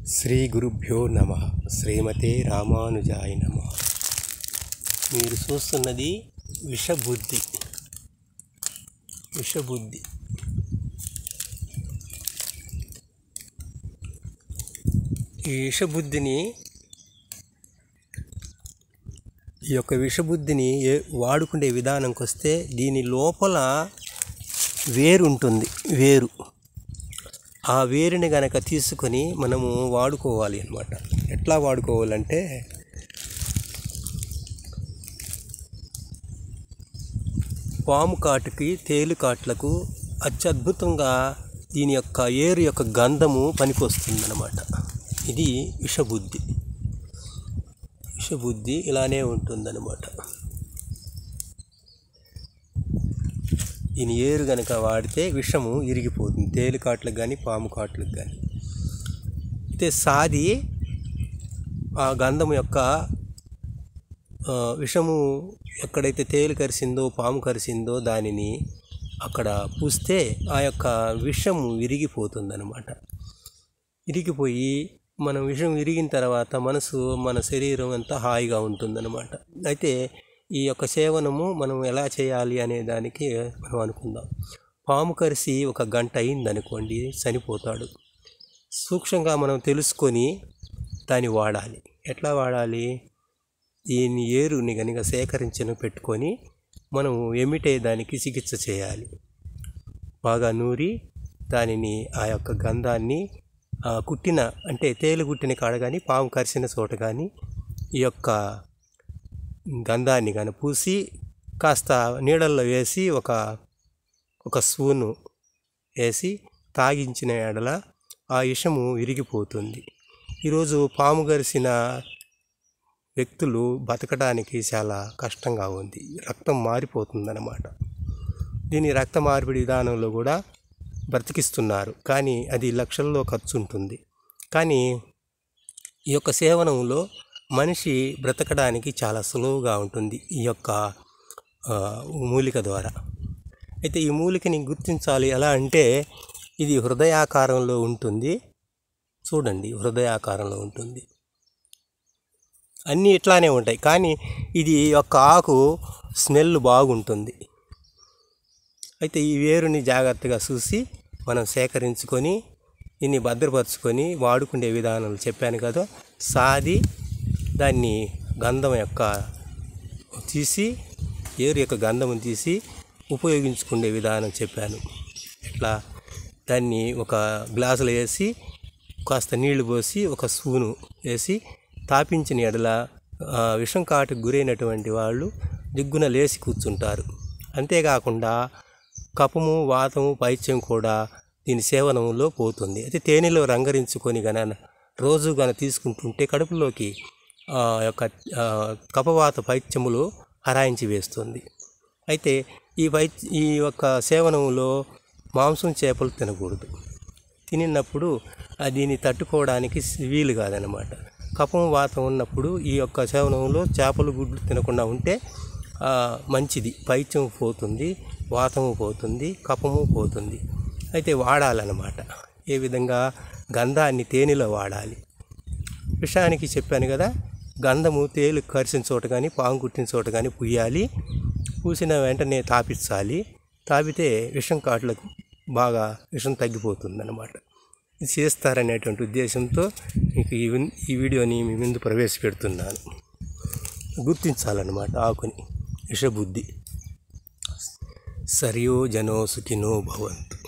శ్రీ గురుభ్యో నమ శ్రీమతే రామానుజాయ నమ మీరు చూస్తున్నది విషబుద్ధి విషబుద్ధి ఈ విషబుద్ధిని ఈ యొక్క విషబుద్ధిని ఏ- వాడుకునే విధానంకి వస్తే దీని లోపల వేరు ఉంటుంది వేరు ఆ వేరుని గనక తీసుకొని మనము వాడుకోవాలి అన్నమాట ఎట్లా వాడుకోవాలంటే పాము కాటుకి తేలు కాట్లకు అత్యద్భుతంగా దీని యొక్క ఏరు యొక్క గంధము పనికొస్తుందన్నమాట ఇది విషబుద్ధి విషబుద్ధి ఇలానే ఉంటుందన్నమాట దీని ఏరు కనుక వాడితే విషము ఇరిగిపోతుంది తేలు కాట్లకు కానీ పాము కాట్లకు కానీ అయితే సాది ఆ గంధం యొక్క ఆ, విషము ఎక్కడైతే తేలు కరిసిందో పాము కరిసిందో దానిని అక్కడ పూస్తే ఆ యొక్క విషము విరిగిపోతుందన్నమాట విరిగిపోయి మనం విషం విరిగిన తర్వాత మనసు మన శరీరం అంతా హాయిగా ఉంటుందన్నమాట అయితే ఈ యొక్క సేవనము మనం ఎలా చేయాలి అనే దానికి మనం అనుకుందాం పాము కరిసి ఒక గంట అయిందనుకోండి చనిపోతాడు సూక్ష్మంగా మనం తెలుసుకొని దాన్ని వాడాలి ఎట్లా వాడాలి దీని ఏరుని కనుక సేకరించిన పెట్టుకొని మనం ఎమిటే దానికి చికిత్స చేయాలి బాగా నూరి దానిని ఆ యొక్క గంధాన్ని ఆ కుట్టిన అంటే తేలు కుట్టిన కాడ కానీ పాము కరిసిన చోట కానీ ఈ యొక్క గంధాన్ని కానీ పూసి కాస్త నీళ్ళల్లో వేసి ఒక ఒక స్పూను వేసి తాగించిన ఎడల ఆ విషము విరిగిపోతుంది ఈరోజు పాము కరిసిన వ్యక్తులు బతకడానికి చాలా కష్టంగా ఉంది రక్తం మారిపోతుందన్నమాట దీని రక్త మార్పిడి విధానంలో కూడా బ్రతికిస్తున్నారు కానీ అది లక్షల్లో ఖర్చు ఉంటుంది కానీ ఈ యొక్క సేవనంలో మనిషి బ్రతకడానికి చాలా సులువుగా ఉంటుంది ఈ యొక్క ఆ, మూలిక ద్వారా అయితే ఈ మూలికని గుర్తించాలి ఎలా అంటే ఇది హృదయాకారంలో ఉంటుంది చూడండి హృదయాకారంలో ఉంటుంది అన్నీ ఇట్లానే ఉంటాయి కానీ ఇది యొక్క ఆకు స్మెల్ బాగుంటుంది అయితే ఈ వేరుని జాగ్రత్తగా చూసి మనం సేకరించుకొని దీన్ని భద్రపరచుకొని వాడుకునే విధానాలు చెప్పాను కదా సాది దాన్ని గంధం యొక్క తీసి ఏరు యొక్క గంధం తీసి ఉపయోగించుకునే విధానం చెప్పాను ఎట్లా దాన్ని ఒక గ్లాసులో వేసి కాస్త నీళ్లు పోసి ఒక స్పూను వేసి తాపించిన ఎడల ఆ, విషం కాటుకు గురైనటువంటి వాళ్ళు దిగ్గున లేచి కూర్చుంటారు అంతేకాకుండా కఫము వాతము పైత్యం కూడా దీని సేవనంలో పోతుంది అయితే తేనెలో రంగరించుకొని గన రోజు గన తీసుకుంటుంటే కడుపులోకి ఆ యొక్క ఆ, కఫవాత పైత్యములు హరాయించి వేస్తుంది అయితే ఈ పై ఈ యొక్క సేవనంలో మాంసం చేపలు తినకూడదు తినినప్పుడు అది దీన్ని తట్టుకోవడానికి వీలు కాదనమాట కఫం వాతం ఉన్నప్పుడు ఈ యొక్క సేవనంలో చేపలు గుడ్లు తినకుండా ఉంటే ఆ, మంచిది పైత్యం పోతుంది వాతము పోతుంది కఫము పోతుంది అయితే వాడాలన్నమాట ఏ విధంగా గంధాన్ని తేనెలో వాడాలి విషానికి చెప్పాను కదా గంధము తేలు కరిసిన చోట కానీ పాము కుట్టిన చోట కానీ పుయ్యాలి పూసిన వెంటనే తాపించాలి తాపితే విషం కాట్లకు బాగా విషం తగ్గిపోతుంది అన్నమాట ఇది చేస్తారనేటువంటి ఉద్దేశంతో మీకు ఈ విన్- ఈ వీడియోని మీ ముందు ప్రవేశపెడుతున్నాను గుర్తించాలన్నమాట ఆకుని విషబుద్ధి సరియో జనో సుఖినో భవంతు